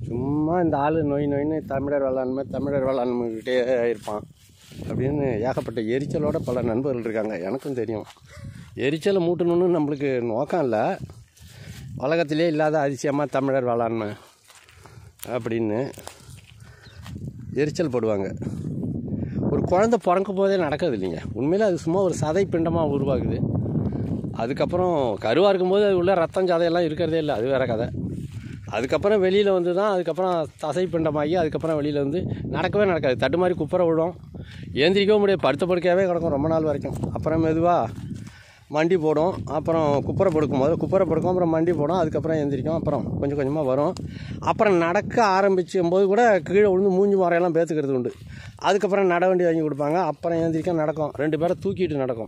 சும்மா இந்த ஆள் நொய் நொயின்னு தமிழர் வேளாண்மை தமிழர் வேளாண்மைக்கிட்டே இருப்பான் அப்படின்னு ஏகப்பட்ட எரிச்சலோட பல நண்பர்கள் இருக்காங்க எனக்கும் தெரியும் எரிச்சலை மூட்டணும்னு நம்மளுக்கு நோக்கம் இல்லை உலகத்திலே இல்லாத அதிசயமாக தமிழர் வேளாண்மை அப்படின்னு எரிச்சல் படுவாங்க ஒரு குழந்தை பிறக்கும் போதே நடக்கிறது இல்லைங்க உண்மையில் அது சும்மா ஒரு சதை பிண்டமாக உருவாகுது அதுக்கப்புறம் கருவாக இருக்கும்போது அது உள்ள ரத்தம் சதையெல்லாம் இருக்கிறதே இல்லை அது வேற கதை அதுக்கப்புறம் வெளியில் வந்து தான் அதுக்கப்புறம் தசை பிண்டமாகி அதுக்கப்புறம் வெளியில் வந்து நடக்கவே நடக்காது தட்டு மாதிரி குப்புற விழும் ஏந்திரிக்கவும் முடியாது படுத்த படுக்கையாகவே கிடக்கும் ரொம்ப நாள் வரைக்கும் அப்புறம் மெதுவாக மண்டி போடும் அப்புறம் குப்புற படுக்கும் போது குப்புற படுக்கும் அப்புறம் மண்டி போடும் அதுக்கப்புறம் எந்திரிக்கும் அப்புறம் கொஞ்சம் கொஞ்சமாக வரும் அப்புறம் நடக்க ஆரம்பிச்சும் போது கூட கீழே விழுந்து மூஞ்சி முறையெல்லாம் பேத்துக்கிறது உண்டு அதுக்கப்புறம் நட வண்டி வாங்கி கொடுப்பாங்க அப்புறம் எந்திரிக்க நடக்கும் ரெண்டு பேரை தூக்கிட்டு நடக்கும்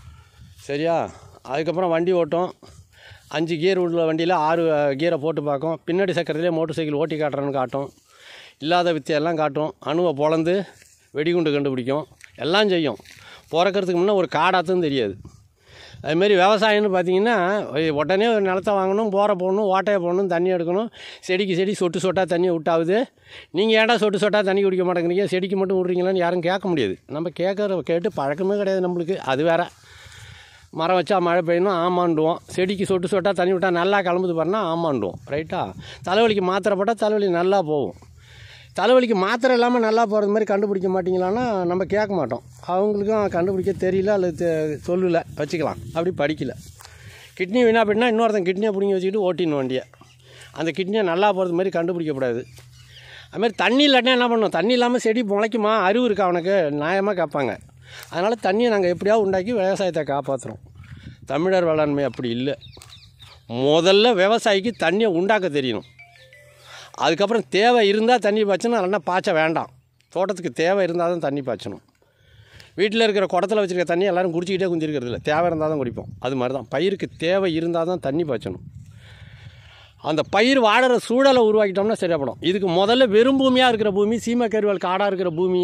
சரியா அதுக்கப்புறம் வண்டி ஓட்டும் அஞ்சு கியர் உள்ள வண்டியில் ஆறு கியரை போட்டு பார்க்கும் பின்னாடி சக்கரத்திலே மோட்டர் சைக்கிள் ஓட்டி காட்டுறேன்னு காட்டும் இல்லாத வித்தையெல்லாம் காட்டும் அணுவை பொழந்து வெடிகுண்டு கண்டுபிடிக்கும் எல்லாம் செய்யும் பிறக்கிறதுக்கு முன்னே ஒரு காடாத்தும் தெரியாது அதுமாரி விவசாயம்னு பார்த்தீங்கன்னா உடனே ஒரு நிலத்தை வாங்கணும் போரை போடணும் ஓட்டையை போடணும் தண்ணி எடுக்கணும் செடிக்கு செடி சொட்டு சொட்டாக தண்ணி விட்டாவுது நீங்கள் ஏன்டா சொட்டு சொட்டாக தண்ணி குடிக்க மாட்டேங்கிறீங்க செடிக்கு மட்டும் விட்றீங்களான்னு யாரும் கேட்க முடியாது நம்ம கேட்குற கேட்டு பழக்கமே கிடையாது நம்மளுக்கு அது வேற மரம் வச்சா மழை பெய்யணும் ஆமாண்டுவோம் செடிக்கு சொட்டு சொட்டாக தண்ணி விட்டால் நல்லா கிளம்புது பாருன்னா ஆமாண்டுவோம் ரைட்டா தலைவலிக்கு மாத்திரை போட்டால் தலைவலி நல்லா போகும் தலைவலிக்கு மாத்திரை இல்லாமல் நல்லா போகிறது மாதிரி கண்டுபிடிக்க மாட்டீங்களான்னா நம்ம கேட்க மாட்டோம் அவங்களுக்கும் கண்டுபிடிக்க தெரியல அல்லது தெ- சொல்லல வச்சுக்கலாம் அப்படி படிக்கல கிட்னி வீணா போயிட்டுனா இன்னொருத்தன் கிட்னியை பிடிங்கி வச்சுக்கிட்டு ஓட்டின்னு வண்டியை அந்த கிட்னியை நல்லா போகிறது மாதிரி கண்டுபிடிக்கக்கூடாது அதுமாதிரி தண்ணி இல்லாட்டினா என்ன பண்ணணும் தண்ணி இல்லாமல் செடி முளைக்குமா அறிவு இருக்கா அவனுக்கு நியாயமாக கேட்பாங்க அதனால் தண்ணியை நாங்கள் எப்படியாவது உண்டாக்கி விவசாயத்தை காப்பாற்றுறோம் தமிழர் வேளாண்மை அப்படி இல்லை முதல்ல விவசாயிக்கு தண்ணியை உண்டாக்க தெரியணும் அதுக்கப்புறம் தேவை இருந்தால் தண்ணி பாய்ச்சணும் இல்லைன்னா பாய்ச்ச வேண்டாம் தோட்டத்துக்கு தேவை இருந்தால் தான் தண்ணி பாய்ச்சணும் வீட்டில் இருக்கிற குடத்துல வச்சுருக்க தண்ணி எல்லாரும் குடிச்சிக்கிட்டே குந்திருக்கிறது இல்லை தேவை இருந்தால் தான் குடிப்போம் அது மாதிரி தான் பயிருக்கு தேவை இருந்தால் தான் தண்ணி பாய்ச்சணும் அந்த பயிர் வாடுற சூழலை உருவாக்கிட்டோம்னா சரியாப்படும் இதுக்கு முதல்ல வெறும் பூமியாக இருக்கிற பூமி சீமை கருவால் காடாக இருக்கிற பூமி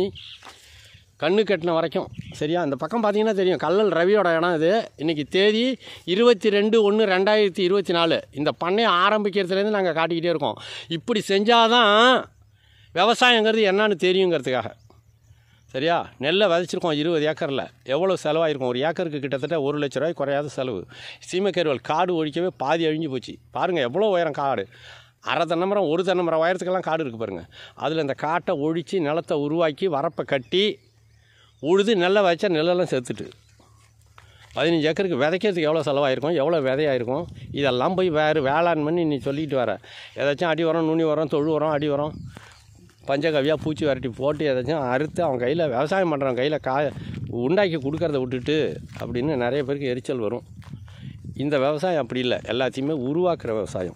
கண்ணு கட்டின வரைக்கும் சரியா அந்த பக்கம் பார்த்தீங்கன்னா தெரியும் கல்லல் ரவியோட இடம் இது இன்றைக்கி தேதி இருபத்தி ரெண்டு ஒன்று ரெண்டாயிரத்தி இருபத்தி நாலு இந்த பண்ணையை ஆரம்பிக்கிறதுலேருந்து நாங்கள் காட்டிக்கிட்டே இருக்கோம் இப்படி செஞ்சாதான் விவசாயங்கிறது என்னன்னு தெரியுங்கிறதுக்காக சரியா நெல்லை விதைச்சிருக்கோம் இருபது ஏக்கரில் எவ்வளோ செலவாயிருக்கும் ஒரு ஏக்கருக்கு கிட்டத்தட்ட ஒரு லட்ச ரூபாய் குறையாத செலவு சீமைக்கருவல் காடு ஒழிக்கவே பாதி அழிஞ்சு போச்சு பாருங்கள் எவ்வளோ உயரம் காடு அரை தென்னமரம் ஒரு தென்னமரம் உயரத்துக்கெல்லாம் காடு இருக்குது பாருங்கள் அதில் இந்த காட்டை ஒழித்து நிலத்தை உருவாக்கி வரப்பை கட்டி உழுது நெல்லை வச்சா நெல்லெல்லாம் செத்துட்டு பதினஞ்சு ஏக்கருக்கு விதைக்கிறதுக்கு எவ்வளோ செலவாயிருக்கும் எவ்வளோ விதையாயிருக்கும் இதெல்லாம் போய் வேறு வேளாண்மைன்னு நீ சொல்லிட்டு வர ஏதாச்சும் அடி உரம் நுனி உரம் தொழு உரம் அடி உரம் பஞ்சகவியாக பூச்சி விரட்டி போட்டு ஏதாச்சும் அறுத்து அவன் கையில் விவசாயம் பண்ணுறவன் கையில் கா உண்டாக்கி கொடுக்கறத விட்டுட்டு அப்படின்னு நிறைய பேருக்கு எரிச்சல் வரும் இந்த விவசாயம் அப்படி இல்லை எல்லாத்தையுமே உருவாக்குற விவசாயம்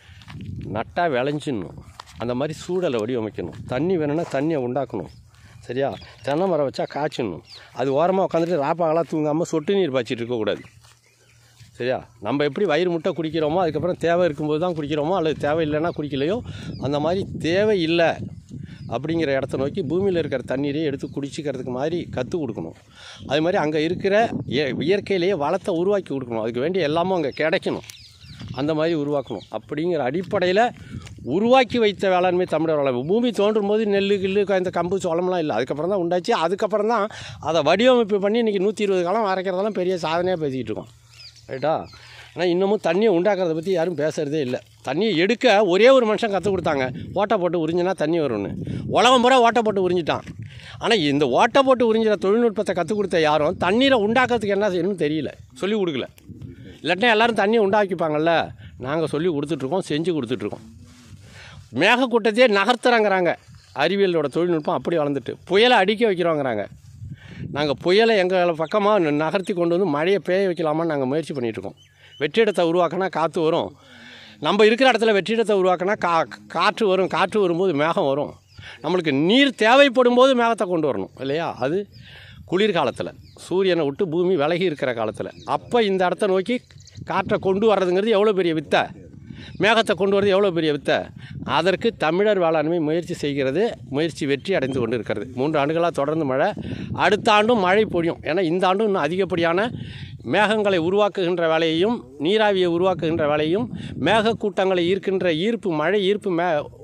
நட்டா விளைஞ்சிடணும் அந்த மாதிரி சூழலை வடிவமைக்கணும் தண்ணி வேணும்னா தண்ணியை உண்டாக்கணும் சரியா தென்னை மரம் வச்சா காய்ச்சணும் அது ஓரமாக உட்காந்துட்டு ராப்பாகலாம் தூங்காமல் சொட்டு நீர் பாய்ச்சிட்டு இருக்கக்கூடாது சரியா நம்ம எப்படி வயிறு முட்டை குடிக்கிறோமோ அதுக்கப்புறம் தேவை இருக்கும்போது தான் குடிக்கிறோமோ அல்லது தேவை இல்லைன்னா குடிக்கலையோ அந்த மாதிரி தேவை இல்லை அப்படிங்கிற இடத்த நோக்கி பூமியில் இருக்கிற தண்ணீரை எடுத்து குடிச்சிக்கிறதுக்கு மாதிரி கற்றுக் கொடுக்கணும் அது மாதிரி அங்கே இருக்கிற இய- இயற்கையிலேயே வளத்தை உருவாக்கி கொடுக்கணும் அதுக்கு வேண்டிய எல்லாமும் அங்கே கிடைக்கணும் அந்த மாதிரி உருவாக்கணும் அப்படிங்கிற அடிப்படையில் உருவாக்கி வைத்த வேளாண்மை தமிழர் வேளாண்மை பூமி தோன்றும் போது நெல் கில்லு இந்த கம்பு சோளம்லாம் இல்லை அதுக்கப்புறம் தான் உண்டாச்சு அதுக்கப்புறம் தான் அதை வடிவமைப்பு பண்ணி இன்றைக்கி நூற்றி இருபது காலம் அரைக்கிறதெல்லாம் பெரிய சாதனையாக பேசிக்கிட்டு இருக்கோம் ரைட்டா ஆனால் இன்னமும் தண்ணியை உண்டாக்குறத பற்றி யாரும் பேசுகிறதே இல்லை தண்ணியை எடுக்க ஒரே ஒரு மனுஷன் கற்றுக் கொடுத்தாங்க ஓட்டை போட்டு உறிஞ்சினா தண்ணி வரும்னு உலகம் பூரா ஓட்டை போட்டு உறிஞ்சிட்டான் ஆனால் இந்த ஓட்டை போட்டு உறிஞ்சிற தொழில்நுட்பத்தை கற்றுக் கொடுத்த யாரும் தண்ணீரை உண்டாக்குறதுக்கு என்ன செய்யணும்னு தெரியல சொல்லிக் கொடுக்கல இல்லாட்டினா எல்லாரும் தண்ணியை உண்டாக்கிப்பாங்கல்ல நாங்கள் சொல்லி கொடுத்துட்ருக்கோம் செஞ்சு கொடுத்துட்ருக்கோம் மேகக்கூட்டத்தையே நகர்த்துறாங்கிறாங்க அறிவியலோட தொழில்நுட்பம் அப்படி வளர்ந்துட்டு புயலை அடிக்க வைக்கிறோங்கிறாங்க நாங்கள் புயலை எங்கள் பக்கமாக நகர்த்தி கொண்டு வந்து மழையை பெய்ய வைக்கலாமான்னு நாங்கள் முயற்சி பண்ணிகிட்ருக்கோம் வெற்றிடத்தை உருவாக்கினா காற்று வரும் நம்ம இருக்கிற இடத்துல வெற்றிடத்தை உருவாக்கினா கா காற்று வரும் காற்று வரும்போது மேகம் வரும் நம்மளுக்கு நீர் தேவைப்படும் போது மேகத்தை கொண்டு வரணும் இல்லையா அது குளிர்காலத்தில் சூரியனை விட்டு பூமி விலகி இருக்கிற காலத்தில் அப்போ இந்த இடத்த நோக்கி காற்றை கொண்டு வர்றதுங்கிறது எவ்வளோ பெரிய வித்தை மேகத்தை கொண்டு வரது எவ்வளோ பெரிய வித்தை அதற்கு தமிழர் வேளாண்மை முயற்சி செய்கிறது முயற்சி வெற்றி அடைந்து கொண்டு இருக்கிறது மூன்று ஆண்டுகளாக தொடர்ந்து மழை அடுத்த ஆண்டும் மழை பொழியும் ஏன்னா இந்த ஆண்டும் இன்னும் அதிகப்படியான மேகங்களை உருவாக்குகின்ற வேலையையும் நீராவியை உருவாக்குகின்ற வேலையும் மேகக்கூட்டங்களை ஈர்க்கின்ற ஈர்ப்பு மழை ஈர்ப்பு மே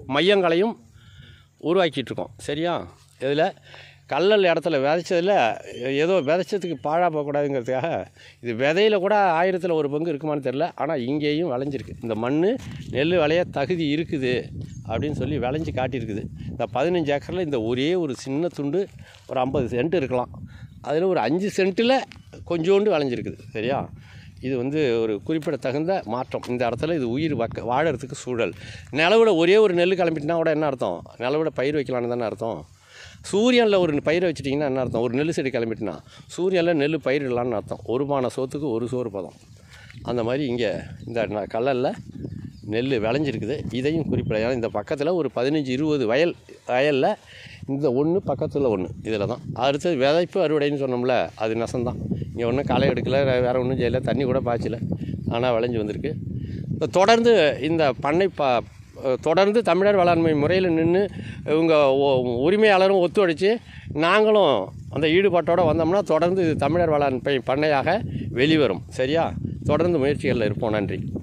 மையங்களையும் உருவாக்கிட்டு இருக்கோம் சரியா இதில் கல்லல் இடத்துல விதைச்சதில் ஏதோ விதைச்சதுக்கு பாழாக போகக்கூடாதுங்கிறதுக்காக இது விதையில கூட ஆயிரத்தில் ஒரு பங்கு இருக்குமான்னு தெரில ஆனால் இங்கேயும் விளைஞ்சிருக்கு இந்த மண் நெல் விளைய தகுதி இருக்குது அப்படின்னு சொல்லி விளைஞ்சி காட்டியிருக்குது இந்த பதினஞ்சு ஏக்கரில் இந்த ஒரே ஒரு சின்ன துண்டு ஒரு ஐம்பது சென்ட் இருக்கலாம் அதில் ஒரு அஞ்சு சென்ட்டில் கொஞ்சோண்டு விளைஞ்சிருக்குது சரியா இது வந்து ஒரு குறிப்பிடத்தகுந்த மாற்றம் இந்த இடத்துல இது உயிர் வக்க வாழறதுக்கு சூழல் நிலவிட ஒரே ஒரு நெல் கிளம்பிட்டுனா கூட என்ன அர்த்தம் நிலவிட பயிர் வைக்கலான்னு தானே அர்த்தம் சூரியனில் ஒரு பயிரை வச்சிட்டிங்கன்னா என்ன அர்த்தம் ஒரு நெல் செடி கிளம்பிட்டுனா சூரியனில் நெல் பயிரிடலான்னு அர்த்தம் ஒரு பானை சோத்துக்கு ஒரு சோறு பதம் அந்த மாதிரி இங்கே இந்த ந- கல்லல்ல நெல் விளைஞ்சிருக்குது இதையும் குறிப்பிட ஏன்னா இந்த பக்கத்தில் ஒரு பதினஞ்சு இருபது வயல் வயலில் இந்த ஒன்று பக்கத்தில் ஒன்று இதில் தான் அடுத்தது விதைப்பு அறுவடைன்னு சொன்னோம்ல அது நெசந்தான் இங்கே ஒன்றும் களை எடுக்கல வே- வேற ஒன்றும் செய்யலை தண்ணி கூட பாய்ச்சல ஆனால் விளைஞ்சு வந்திருக்கு இப்ப தொடர்ந்து இந்த பண்ணை ப தொடர்ந்து தமிழர் வேளாண்மை முறையில் நின்று இவங்க ஒ- உரிமையாளரும் ஒத்துழைச்சு நாங்களும் அந்த ஈடுபாட்டோடு வந்தோம்னா தொடர்ந்து இது தமிழர் வேளாண்மை பண்ணையாக வெளிவரும் சரியா தொடர்ந்து முயற்சிகளில் இருப்போம் நன்றி